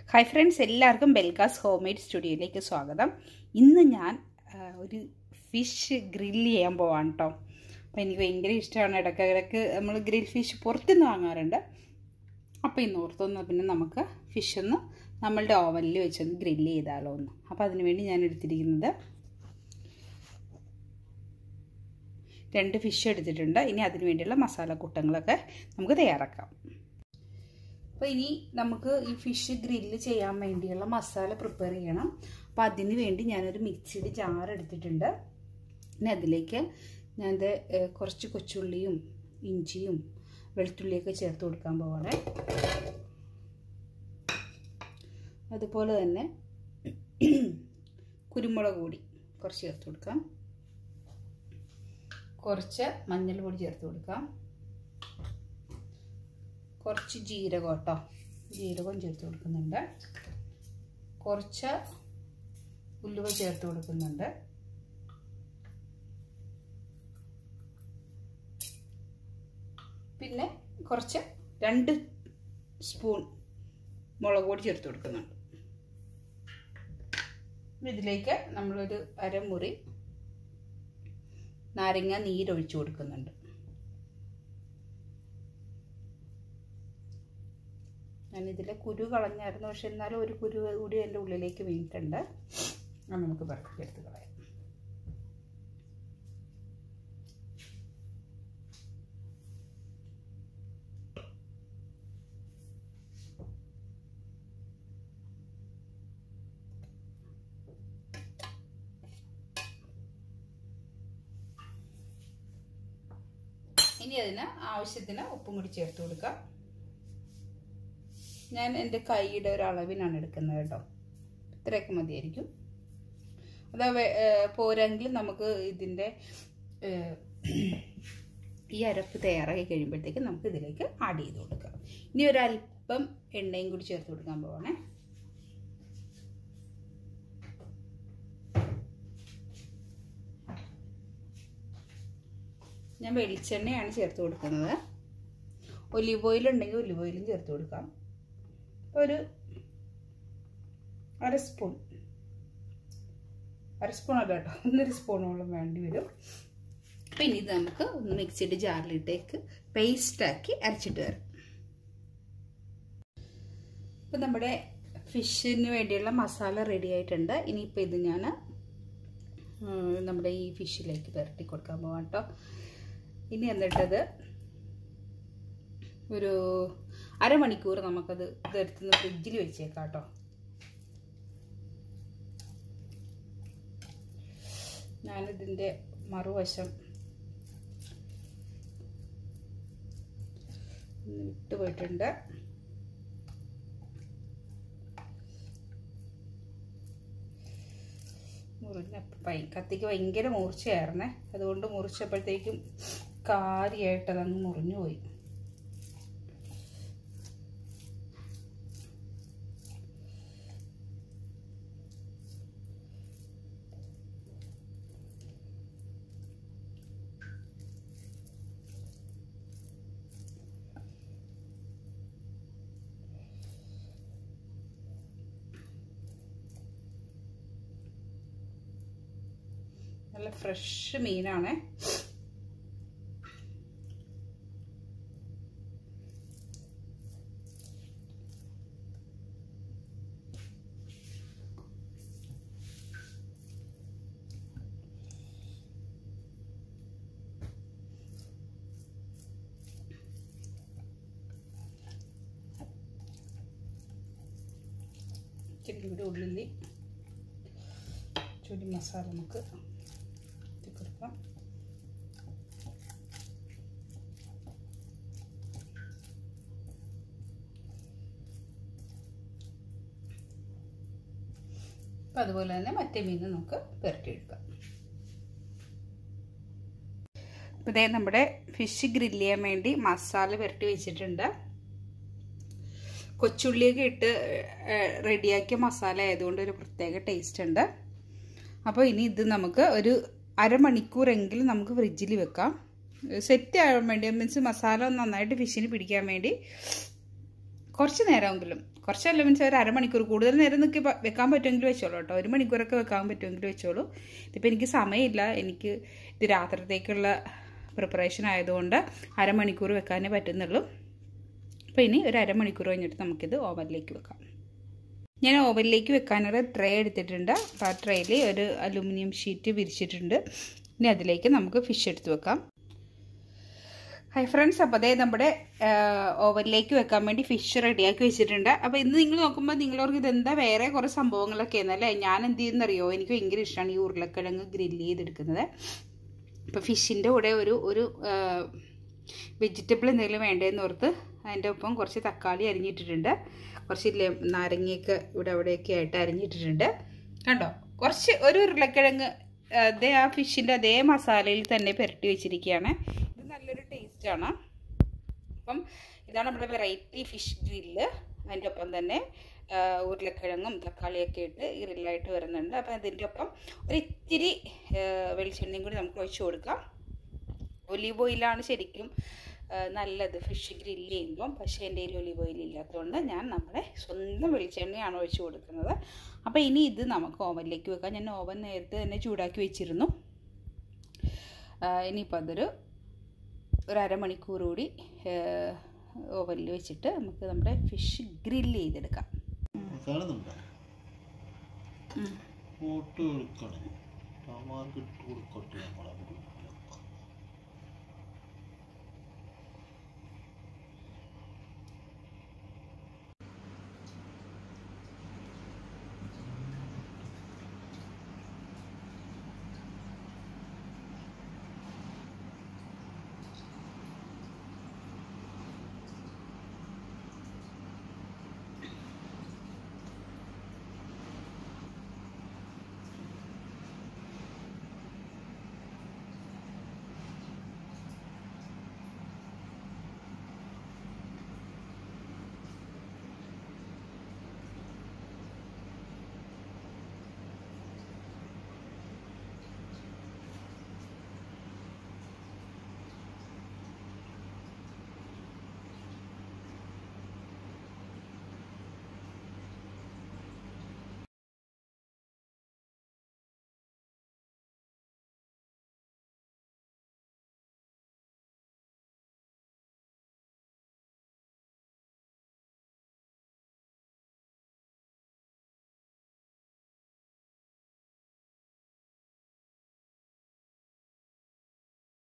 Hi friends എല്ലാവർക്കും ബെൽഗാസ് home made സ്റ്റുഡിയോയിലേക്ക് സ്വാഗതം ഇന്ന് ഞാൻ ആ, ഒരു ഫിഷ് ഗ്രില്ല് ചെയ്യാൻ പോവാണ് കേട്ടോ അപ്പോൾ എനിക്ക് ഭയങ്കര ഇഷ്ടമാണ് ഇടയ്ക്കിടയ്ക്ക് നമ്മൾ ഗ്രിൽ ഫിഷ് പുറത്തുനിന്ന് വാങ്ങാറുണ്ട് അപ്പോൾ ഇന്ന് ഓർത്തൊന്ന് പിന്നെ നമുക്ക് ഫിഷ് ഒന്ന് നമ്മളുടെ ഓവനിൽ വെച്ചൊന്ന് ഗ്രില്ല് ചെയ്താലോ ഒന്ന് അപ്പോൾ അതിന് വേണ്ടി ഞാൻ എടുത്തിരിക്കുന്നത് രണ്ട് ഫിഷ് എടുത്തിട്ടുണ്ട് ഇനി അതിന് വേണ്ടിയുള്ള മസാല കൂട്ടങ്ങളൊക്കെ നമുക്ക് തയ്യാറാക്കാം അപ്പോൾ ഇനി നമുക്ക് ഈ ഫിഷ് ഗ്രില്ല് ചെയ്യാൻ വേണ്ടിയുള്ള മസാല പ്രിപ്പയർ ചെയ്യണം അപ്പോൾ അതിന് വേണ്ടി ഞാനൊരു മിക്സിയുടെ ജാർ എടുത്തിട്ടുണ്ട് പിന്നെ അതിലേക്ക് ഞാൻ ഇത് കുറച്ച് കൊച്ചുള്ളിയും ഇഞ്ചിയും വെളുത്തുള്ളിയൊക്കെ ചേർത്ത് കൊടുക്കാൻ പോവാണ് അതുപോലെ തന്നെ കുരുമുളക് പൊടി കുറച്ച് ചേർത്ത് കൊടുക്കാം കുറച്ച് മഞ്ഞൾ പൊടി ചേർത്ത് കൊടുക്കാം കുറച്ച് ജീരകം കേട്ടോ ജീരകം ചേർത്ത് കൊടുക്കുന്നുണ്ട് കുറച്ച് ഉലുവ ചേർത്ത് കൊടുക്കുന്നുണ്ട് പിന്നെ കുറച്ച് രണ്ട് സ്പൂൺ മുളക് പൊടി ചേർത്ത് കൊടുക്കുന്നുണ്ട് ഇതിലേക്ക് നമ്മളൊരു അരമുറി നാരങ്ങ നീരൊഴിച്ചു കൊടുക്കുന്നുണ്ട് ഞാനിതിലെ കുരു കളഞ്ഞായിരുന്നു പക്ഷെ എന്നാലും ഒരു കുരു കൂടി എൻ്റെ ഉള്ളിലേക്ക് വീണിട്ടുണ്ട് അത് നമുക്ക് പറക്കി എടുത്ത് കളയാം ഇനി അതിന് ആവശ്യത്തിന് ഉപ്പും കൂടി ചേർത്ത് കൊടുക്കാം ഞാൻ എൻ്റെ കൈയുടെ ഒരു അളവിനാണ് എടുക്കുന്നത് കേട്ടോ ഇത്രയൊക്കെ മതിയായിരിക്കും അത് പോരെങ്കിൽ നമുക്ക് ഇതിൻ്റെ ഈ അരപ്പ് തയ്യാറാക്കി കഴിയുമ്പോഴത്തേക്ക് നമുക്ക് ഇതിലേക്ക് ആഡ് ചെയ്ത് കൊടുക്കാം ഇനി ഒരല്പം എണ്ണയും കൂടി ചേർത്ത് കൊടുക്കാൻ പോവാണേ ഞാൻ വെളിച്ചെണ്ണയാണ് ചേർത്ത് കൊടുക്കുന്നത് ഒലിവ് ഓയിൽ ഉണ്ടെങ്കിൽ ഒലിവ് ഓയിലും ചേർത്ത് കൊടുക്കാം ഒരു അര സ്പൂൺ അര സ്പൂൺ അല്ല കേട്ടോ ഒന്നര സ്പൂണോളം വേണ്ടി വരും അപ്പം ഇനി ഇത് നമുക്ക് ഒന്ന് മിക്സിയുടെ ജാറിലിട്ടേക്ക് പേസ്റ്റാക്കി അരച്ചിട്ട് വരാം ഇപ്പം നമ്മുടെ ഫിഷിന് വേണ്ടിയുള്ള മസാല റെഡി ആയിട്ടുണ്ട് ഇനിയിപ്പോൾ ഇത് ഞാൻ നമ്മുടെ ഈ ഫിഷിലേക്ക് പുരട്ടി കൊടുക്കാൻ പോവാം കേട്ടോ ഇനി എന്നിട്ടത് ഒരു അരമണിക്കൂർ നമുക്കത് ഇതെടുത്ത് ഫ്രിഡ്ജിൽ വെച്ചേക്കാം കേട്ടോ ഞാനിതിൻ്റെ മറുവശം വിട്ടുപോയിട്ടുണ്ട് മുറിഞ്ഞ കത്തിക്ക് ഭയങ്കര മൂർച്ചയായിരുന്നേ അതുകൊണ്ട് മുറിച്ചപ്പോഴത്തേക്കും കാര്യമായിട്ട് അതങ്ങ് മുറിഞ്ഞു പോയി നല്ല ഫ്രഷ് മീനാണ് ഇച്ചിരി കൂടി ഉള്ളിൽ ചുരി മസാല നമുക്ക് കൊടുക്കാം അപ്പം അതുപോലെ തന്നെ മറ്റേ മീൻ നമുക്ക് പുരട്ടിയെടുക്കാം അപ്പോൾ ഇതേ നമ്മുടെ ഫിഷ് ഗ്രില്ല് ചെയ്യാൻ വേണ്ടി മസാല പുരട്ടി വെച്ചിട്ടുണ്ട് കൊച്ചുള്ളിയൊക്കെ ഇട്ട് റെഡിയാക്കിയ മസാല ആയതുകൊണ്ട് ഒരു പ്രത്യേക ടേസ്റ്റ് ഉണ്ട് അപ്പോൾ ഇനി ഇത് നമുക്ക് ഒരു അരമണിക്കൂറെങ്കിലും നമുക്ക് ഫ്രിഡ്ജിൽ വെക്കാം സെറ്റ് ആകാൻ വേണ്ടി മീൻസ് മസാല നന്നായിട്ട് ഫിഷിന് പിടിക്കാൻ വേണ്ടി കുറച്ച് നേരമെങ്കിലും കുറച്ചല്ല മീൻസ് ഒരു അരമണിക്കൂർ കൂടുതൽ നേരം നിൽക്കി വെക്കാൻ പറ്റുമെങ്കിൽ വെച്ചോളൂ കേട്ടോ ഒരു മണിക്കൂറൊക്കെ വെക്കാൻ പറ്റുമെങ്കിൽ വെച്ചോളൂ ഇതിപ്പോൾ എനിക്ക് സമയമില്ല എനിക്ക് ഇത് രാത്രിത്തേക്കുള്ള പ്രിപ്പറേഷൻ ആയതുകൊണ്ട് അരമണിക്കൂർ വെക്കാനേ പറ്റുന്നുള്ളൂ അപ്പോൾ ഇനി ഒരു അരമണിക്കൂർ കഴിഞ്ഞിട്ട് നമുക്കിത് ഓവനിലേക്ക് വെക്കാം ഞാൻ ഓവനിലേക്ക് വെക്കാനൊരു ട്രേ എടുത്തിട്ടുണ്ട് അപ്പോൾ ആ ട്രേയിൽ ഒരു അലുമിനിയം ഷീറ്റ് വിരിച്ചിട്ടുണ്ട് ഇനി അതിലേക്ക് നമുക്ക് ഫിഷ് എടുത്ത് വെക്കാം ഹൈ ഫ്രണ്ട്സ് അപ്പോൾ അതേ നമ്മുടെ ഓവനിലേക്ക് വെക്കാൻ വേണ്ടി ഫിഷ് റെഡിയാക്കി വെച്ചിട്ടുണ്ട് അപ്പോൾ ഇന്ന് നിങ്ങൾ നോക്കുമ്പോൾ നിങ്ങളോർക്ക് ഇതെന്താ വേറെ കുറേ സംഭവങ്ങളൊക്കെ ആയിരുന്നല്ലേ ഞാൻ എന്ത് ചെയ്യുന്നറിയോ എനിക്ക് ഭയങ്കര ഇഷ്ടമാണ് ഈ ഉരുളക്കിഴങ്ങ് ഗ്രില്ല് ചെയ്തെടുക്കുന്നത് ഇപ്പോൾ ഫിഷിൻ്റെ കൂടെ ഒരു ഒരു വെജിറ്റബിൾ എന്തെങ്കിലും വേണ്ടതെന്ന് ഓർത്ത് അതിൻ്റെ ഒപ്പം കുറച്ച് തക്കാളി അരിഞ്ഞിട്ടിട്ടുണ്ട് കുറച്ച് ലെ- നാരങ്ങയൊക്കെ ഇവിടെ അവിടെയൊക്കെ ആയിട്ട് അരിഞ്ഞിട്ടിട്ടുണ്ട് കണ്ടോ കുറച്ച് ഒരു ഉരുളക്കിഴങ്ങ് അതേ ആ ഫിഷിൻ്റെ അതേ മസാലയിൽ തന്നെ പുരട്ടി വെച്ചിരിക്കുകയാണ് ഇത് നല്ലൊരു ടേസ്റ്റാണ് അപ്പം ഇതാണ് നമ്മുടെ വെറൈറ്റി ഫിഷ് ഗ്രില്ല് അതിൻ്റെ ഒപ്പം തന്നെ ആ, ഉരുളക്കിഴങ്ങും തക്കാളിയൊക്കെ ഇട്ട് ഗ്രില്ലായിട്ട് വരുന്നുണ്ട് അപ്പം അതിൻ്റെ ഒപ്പം ഒരു ഇത്തിരി ആ, വെളിച്ചെണ്ണയും കൂടി നമുക്ക് ഒഴിച്ച് കൊടുക്കാം ഒലീവ് ഓയിലാണ് ശരിക്കും ആ, നല്ലത് ഫിഷ് ഗ്രില്ല് ചെയ്യുമ്പം പക്ഷേ എൻ്റെ കയ്യിൽ ഒലീവ് ഓയിൽ ഇല്ലാത്തതുകൊണ്ട് ഞാൻ നമ്മുടെ സ്വന്തം വെളിച്ചെണ്ണയാണ് ഒഴിച്ച് കൊടുക്കുന്നത് അപ്പോൾ ഇനി ഇത് നമുക്ക് ഓവനിലേക്ക് വെക്കാം ഞാൻ ഓവൻ നേരത്തെ തന്നെ ചൂടാക്കി വെച്ചിരുന്നു ആ, ഇനിയിപ്പോൾ അതൊരു ഒരു അരമണിക്കൂർ കൂടി ഓവനിൽ വെച്ചിട്ട് നമുക്ക് നമ്മുടെ ഫിഷ് ഗ്രില്ല് ചെയ്തെടുക്കാം കാണുന്നുണ്ടോ ഫോട്ടോ എടുക്കണം ടമാർക്ക് ഇട്ട് കൊടുക്കട്ടെ നമ്മളെ വീട്ടില്.